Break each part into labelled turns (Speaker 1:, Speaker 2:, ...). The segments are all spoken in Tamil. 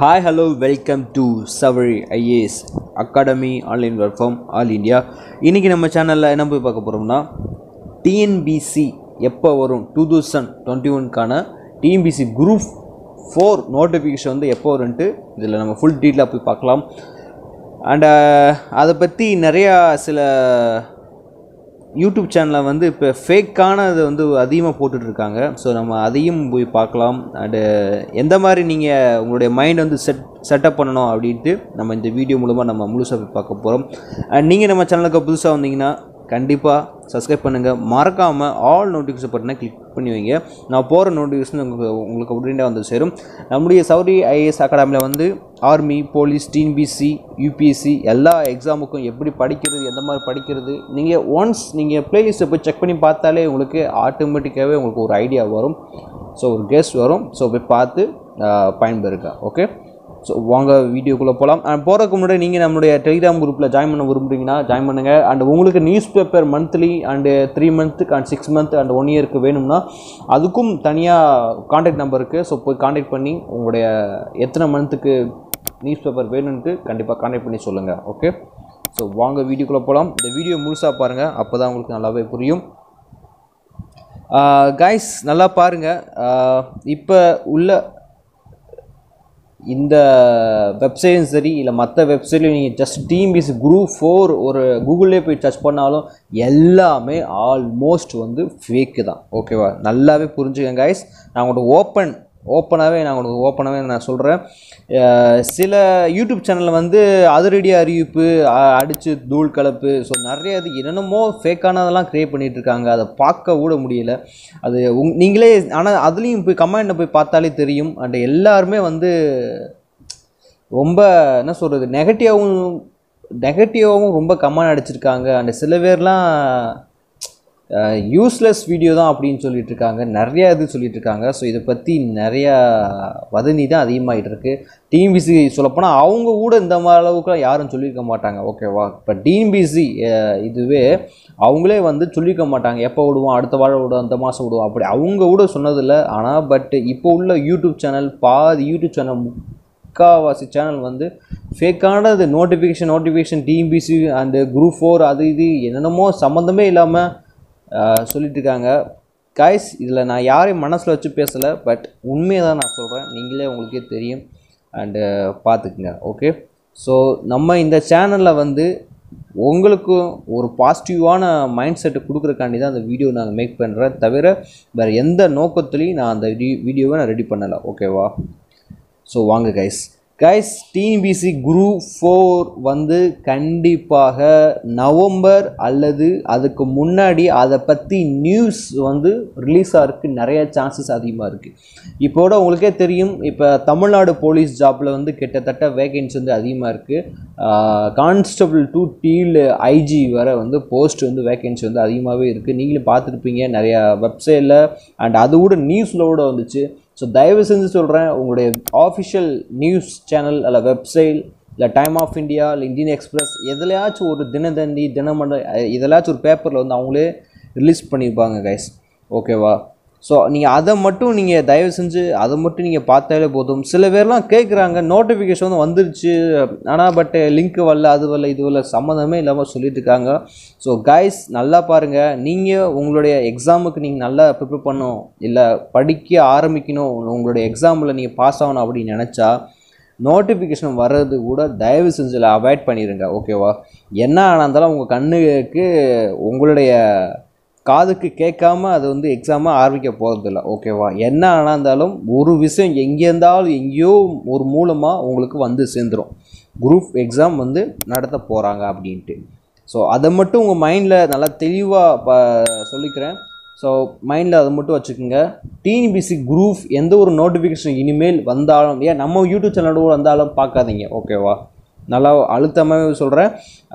Speaker 1: hi hello welcome to சவரி IAS academy online work from all India இன்றைக்கி நம்ம சேனலில் என்ன போய் பார்க்க போகிறோம்னா டிஎன்பிசி எப்போ வரும் two thousand twenty ஒன்க்கான TNPSC group four notification வந்து எப்போ வரும்ன்ட்டு இதில் நம்ம ஃபுல் டீட்டெயிலாக போய் பார்க்கலாம் அண்ட் அதை பற்றி நிறையா சில யூடியூப் சேனலில் வந்து இப்போ ஃபேக்கானது வந்து அதிகமாக போட்டுட்ருக்காங்க ஸோ நம்ம அதையும் போய் பார்க்கலாம் அண்டு எந்த மாதிரி நீங்கள் உங்களுடைய மைண்ட் வந்து செட் செட்டப் பண்ணணும் அப்படின்ட்டு நம்ம இந்த வீடியோ மூலமாக நம்ம முழுசாக போய் பார்க்க போகிறோம் அண்ட் நீங்கள் நம்ம சேனலுக்கு புதுசாக வந்தீங்கன்னா கண்டிப்பாக சப்ஸ்கிரைப் பண்ணுங்கள் மறக்காமல் ஆல் நோட்டிஃபிகேஷன் பட்டனை கிளிக் பண்ணி வைங்க நான் போகிற நோட்டிஃபிகேஷன் உங்களுக்கு உங்களுக்கு உடனே வந்து சேரும் நம்முடைய சௌரி ஐஏஎஸ் அகாடமியில் வந்து ஆர்மி போலீஸ் டிஎன்பிசி யூபிஎஸ்சி எல்லா எக்ஸாமுக்கும் எப்படி படிக்கிறது எந்த மாதிரி படிக்கிறது நீங்கள் ஒன்ஸ் நீங்கள் ப்ளேலிஸ்ட்டை போய் செக் பண்ணி பார்த்தாலே உங்களுக்கு ஆட்டோமேட்டிக்காகவே உங்களுக்கு ஒரு ஐடியா வரும் ஸோ ஒரு கெஸ்ட் வரும் ஸோ போய் பார்த்து ஆஹ், பயன்பெறுங்க ஓகே ஸோ வாங்க வீடியோக்குள்ளே போகலாம் அண்ட் போகிறதுக்கு முன்னாடி நீங்கள் நம்மளுடைய டெலிகிராம் குரூப்பில் ஜாயின் பண்ண விரும்புறீங்கன்னா ஜாயின் பண்ணுங்கள் அண்ட் உங்களுக்கு news paper monthly and three மந்த்துக்கு and six month and one இயருக்கு வேணும்னா அதுக்கும் தனியாக காண்டாக்ட் நம்பர் இருக்குது ஸோ போய் காண்டாக்ட் பண்ணி உங்களுடைய எத்தனை மந்த்துக்கு நியூஸ் பேப்பர் வேணும்ன்ட்டு கண்டிப்பாக காண்டாக்ட் பண்ணி சொல்லுங்கள் ஓகே ஸோ வாங்க வீடியோக்குள்ளே போகலாம் இந்த வீடியோ முழுசாக பாருங்கள் அப்போ தான் உங்களுக்கு நல்லாவே புரியும் கைஸ் நல்லா பாருங்கள் இப்போ உள்ள இந்த வெப்சைட்டும் சரி இல்லை மற்ற வெப்சைட்லையும் நீங்கள் ஜஸ்ட் டிஎம்பிசி குரூப் ஃபோர் ஒரு கூகுளே போய் சர்ச் பண்ணாலும் எல்லாமே ஆல்மோஸ்ட் வந்து ஃபேக்கு தான் ஓகேவா நல்லாவே புரிஞ்சுக்கங்க கைஸ் நான் உங்களுக்கு ஓப்பன் ஓப்பனாகவே நான் உங்களுக்கு ஓப்பனாகவே நான் சொல்கிறேன் சில யூடியூப் சேனலில் வந்து அதிரடி அறிவிப்பு அ- அடிச்சு தூள் கலப்பு ஸோ நிறைய இது என்னென்னமோ ஃபேக்கானதெல்லாம் க்ரியேட் பண்ணிட்டு இருக்காங்க அதை பார்க்க கூட முடியல அது உங் நீங்களே ஆனால் அதுலேயும் போய் கமெண்ட்டை போய் பார்த்தாலே தெரியும் அண்ட் எல்லாருமே வந்து ரொம்ப என்ன சொல்கிறது நெகட்டிவாகவும் நெகட்டிவாகவும் ரொம்ப கமெண்ட் அடிச்சிருக்காங்க அண்ட் சில பேர்லாம் யூஸ்லெஸ் வீடியோ தான் அப்படின்னு சொல்லிட்டு இருக்காங்க நிறையா இது சொல்லிட்டு இருக்காங்க ஸோ இதை பற்றி நிறையா வதந்தி தான் அதிகமாகிட்டு இருக்கு டிஎம்பிசி சொல்லப்போனால் அவங்க கூட இந்த மாதிரி அளவுக்குலாம் யாரும் சொல்லியிருக்க மாட்டாங்க ஓகேவா இப்போ டிஎம்பிசி இதுவே அவங்களே வந்து சொல்லியிருக்க மாட்டாங்க எப்போ விடுவோம் அடுத்த வாரம் விடுவோம் அந்த மாதம் விடுவோம் அப்படி அவங்க கூட சொன்னதில்லை ஆனால் பட் இப்போ உள்ள யூடியூப் சேனல் பாதி யூடியூப் சேனல் முக்காவாசி சேனல் வந்து ஃபேக்கானது notification notification DMBC and group four அது இது என்னென்னமோ சம்மந்தமே இல்லாமல் சொல்லிட்டு இருக்காங்க காய்ஸ் இதில் நான் யாரையும் மனசில் வச்சு பேசலை பட் உண்மையை தான் நான் சொல்கிறேன் நீங்களே உங்களுக்கே தெரியும் அண்டு பார்த்துக்குங்க ஓகே ஸோ நம்ம இந்த சேனலில் வந்து உங்களுக்கும் ஒரு பாசிட்டிவான மைண்ட் செட்டை கொடுக்குறக்காண்டி தான் அந்த வீடியோ நாங்கள் மேக் பண்ணுறேன் தவிர வேறு எந்த நோக்கத்துலையும் நான் அந்த வீடியோவை நான் ரெடி பண்ணலை ஓகேவா ஸோ வாங்க guys guys TNPSC group four வந்து கண்டிப்பாக நவம்பர் அல்லது அதுக்கு முன்னாடி அதை பற்றி நியூஸ் வந்து ரிலீஸ் ஆகிறதுக்கு நிறைய சான்சஸ் அதிகமாக இருக்குது இப்போட உங்களுக்கே தெரியும் இப்போ தமிழ்நாடு போலீஸ் ஜாப்பில் வந்து கிட்டத்தட்ட வேகன்சி வந்து அதிகமாக இருக்குது கான்ஸ்டபிள் டு டீல் ஐஜி வர வந்து போஸ்ட் வந்து வேகன்சி வந்து அதிகமாகவே இருக்குது நீங்களும் பார்த்துருப்பீங்க நிறையா வெப்சைட்டில் அண்ட் அது கூட நியூஸில் கூட வந்துச்சு ஸோ தயவு செஞ்சு சொல்கிறேன் உங்களுடைய ஆஃபிஷியல் நியூஸ் சேனல் அல்ல வெப்சைட் இல்லை டைம் ஆஃப் இந்தியா இல்லை இந்தியன் எக்ஸ்பிரஸ் எதுலையாச்சும் ஒரு தினதந்தி தினமண்ட இதெல்லாச்சும் ஒரு பேப்பரில் வந்து அவங்களே ரிலீஸ் பண்ணியிருப்பாங்க கைஸ் ஓகேவா ஸோ நீங்கள் அதை மட்டும் நீங்கள் தயவு செஞ்சு அதை மட்டும் நீங்கள் பார்த்தாலே போதும் சில பேர்லாம் கேட்குறாங்க நோட்டிஃபிகேஷன் வந்து வந்துருச்சு ஆனால் பட் லிங்க் வரல அது வரல இது வரல சம்மந்தமே இல்லாமல் சொல்லிட்டு இருக்காங்க ஸோ கைஸ் நல்லா பாருங்கள் நீங்கள் உங்களுடைய எக்ஸாமுக்கு நீங்கள் நல்லா ப்ரிப்பேர் பண்ணணும் இல்லை படிக்க ஆரம்பிக்கணும் உங்களுடைய எக்ஸாமில் நீங்கள் பாஸ் ஆகணும் அப்படின்னு நினச்சா நோட்டிஃபிகேஷன் வர்றது கூட தயவு செஞ்சு அவாய்ட் பண்ணிடுங்க ஓகேவா என்ன ஆனா இருந்தாலும் உங்கள் கண்ணுக்கு உங்களுடைய காதுக்கு கேட்காம அது வந்து எக்ஸாமாக ஆரம்பிக்க போகிறதில்ல ஓகேவா என்ன ஆனா இருந்தாலும் ஒரு விஷயம் எங்கே இருந்தாலும் எங்கேயோ ஒரு மூலமாக உங்களுக்கு வந்து சேர்ந்துடும் குரூப் எக்ஸாம் வந்து நடத்த போகிறாங்க அப்படின்ட்டு ஸோ அதை மட்டும் உங்கள் மைண்டில் நல்லா தெளிவாக ப சொல்லிக்கிறேன் ஸோ மைண்டில் அதை மட்டும் வச்சுக்கோங்க டிஎன்பிசி குரூப் எந்த ஒரு நோட்டிஃபிகேஷன் இனிமேல் வந்தாலும் ஏன் நம்ம யூடியூப் சேனலோட வந்தாலும் பார்க்காதீங்க ஓகேவா நல்லா அழுத்தமாகவே சொல்கிறேன்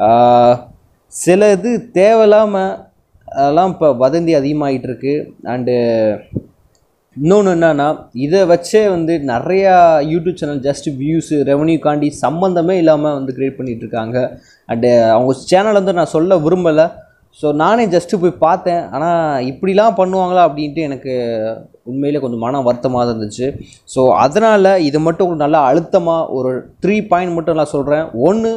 Speaker 1: சில இது தேவையில்லாமல் அதெல்லாம் இப்போ வதந்தி அதிகமாகிட்டு இருக்கு அண்டு இன்னொன்று என்னன்னா இதை வச்சே வந்து நிறையா YouTube channel just views revenue காண்டி சம்மந்தமே இல்லாமல் வந்து க்ரியேட் பண்ணிகிட்டு இருக்காங்க அண்டு அவங்க சேனல் வந்து நான் சொல்ல விரும்பலை ஸோ நானே ஜஸ்ட்டு போய் பார்த்தேன் ஆனால் இப்படிலாம் பண்ணுவாங்களா அப்படின்ட்டு எனக்கு உண்மையிலே கொஞ்சம் மன வருத்தமாக தான் இருந்துச்சு ஸோ அதனால் இது மட்டும் ஒரு நல்லா அழுத்தமாக ஒரு த்ரீ பாயிண்ட் மட்டும் நான் சொல்கிறேன் ஒன்று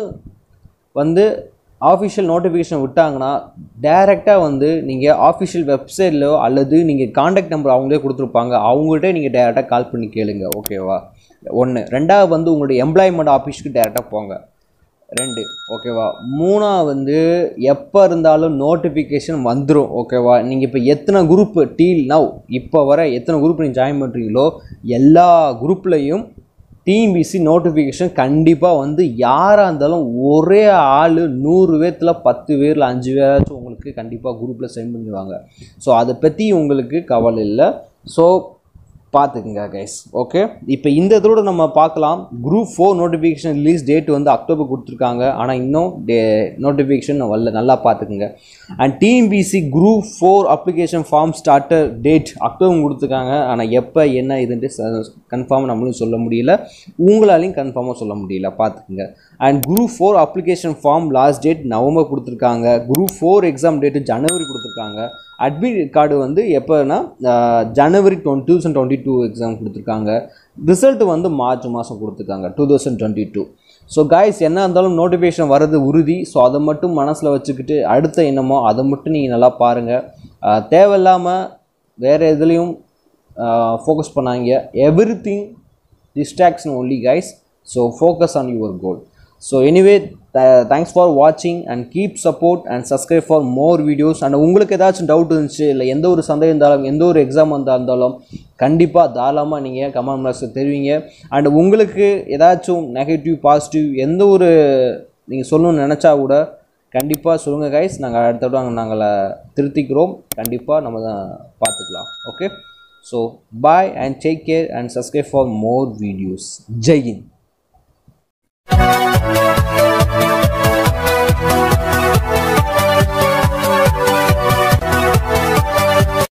Speaker 1: வந்து ஆஃபிஷியல் நோட்டிஃபிகேஷன் விட்டாங்கன்னா டேரெக்டாக வந்து நீங்கள் ஆஃபிஷியல் வெப்சைட்லையோ அல்லது நீங்கள் காண்டாக்ட் நம்பர் அவங்களே கொடுத்துருப்பாங்க அவங்கள்ட்ட நீங்கள் டேரெக்டாக கால் பண்ணி கேளுங்க ஓகேவா ஒன்று ரெண்டாவது வந்து உங்களுடைய எம்ப்ளாய்மெண்ட் ஆஃபீஸ்க்கு டேரெக்டாக போங்க ரெண்டு ஓகேவா மூணாவது வந்து எப்போ இருந்தாலும் நோட்டிஃபிகேஷன் வந்துடும் ஓகேவா நீங்கள் இப்போ எத்தனை குரூப் டீல் நவ் இப்போ வர எத்தனை குரூப் நீங்கள் ஜாயின் பண்ணுறீங்களோ எல்லா குரூப்லேயும் டிஎம்பிசி நோட்டிஃபிகேஷன் கண்டிப்பாக வந்து யாராக இருந்தாலும் ஒரே ஆள் நூறு பேர்த்தில் பத்து பேரில் அஞ்சு பேராச்சும் உங்களுக்கு கண்டிப்பாக குரூப்பில் சென்ட் பண்ணிடுவாங்க ஸோ அதை பற்றி உங்களுக்கு கவலை இல்லை ஸோ பார்த்துக்குங்க கைஸ் ஓகே இப்போ இந்த இதோட நம்ம பார்க்கலாம் group four notification release date வந்து அக்டோபர் கொடுத்துருக்காங்க ஆனால் இன்னும் டே நோட்டிஃபிகேஷன் வரல நல்லா பார்த்துக்குங்க and DMBC group four application form starter date October கொடுத்துருக்காங்க ஆனால் எப்போ என்ன இதுன்ட்டு கன்ஃபார்ம் நம்மளும் சொல்ல முடியல உங்களாலையும் கன்ஃபார்மாக சொல்ல முடியல பார்த்துக்குங்க and group four application form last date November கொடுத்துருக்காங்க குரூப் ஃபோர் எக்ஸாம் டேட்டு ஜனவரி கொடுத்துருக்காங்க அட்மிட் கார்டு வந்து எப்போனா ஜனவரி twenty two thousand twenty two exam கொடுத்துருக்காங்க ரிசல்ட் வந்து மார்ச் மாதம் கொடுத்துருக்காங்க two thousand twenty two so guys என்ன இருந்தாலும் நோட்டிஃபிகேஷன் வர்றது உறுதி ஸோ அதை மட்டும் மனசில் வச்சுக்கிட்டு அடுத்த என்னமோ அதை மட்டும் நீங்கள் நல்லா பாருங்கள் தேவையில்லாமல் வேறு எதுலேயும் ஃபோக்கஸ் பண்ணாங்க every thing distraction only guys so focus on your goal so anyway th- thanks for watching and keep support and subscribe for more videos and உங்களுக்கு ஏதாச்சும் டவுட் இருந்துச்சு இல்லை எந்த ஒரு சந்தேகம் இருந்தாலும் எந்த ஒரு எக்ஸாம் வந்தால் இருந்தாலும் கண்டிப்பாக தாராளமாக நீங்கள் கமெண்ட் பாக்ஸில் தெரிவிங்க அண்ட் உங்களுக்கு ஏதாச்சும் நெகட்டிவ் பாசிட்டிவ் எந்த ஒரு நீங்கள் சொல்லணும்னு நினச்சா கூட கண்டிப்பாக சொல்லுங்கள் கைஸ் நாங்கள் அடுத்த தடவை நாங்கள் திருத்திக்கிறோம் கண்டிப்பாக நம்ம தான் பார்த்துக்கலாம் okay so bye and take care and subscribe for more videos Jai Hind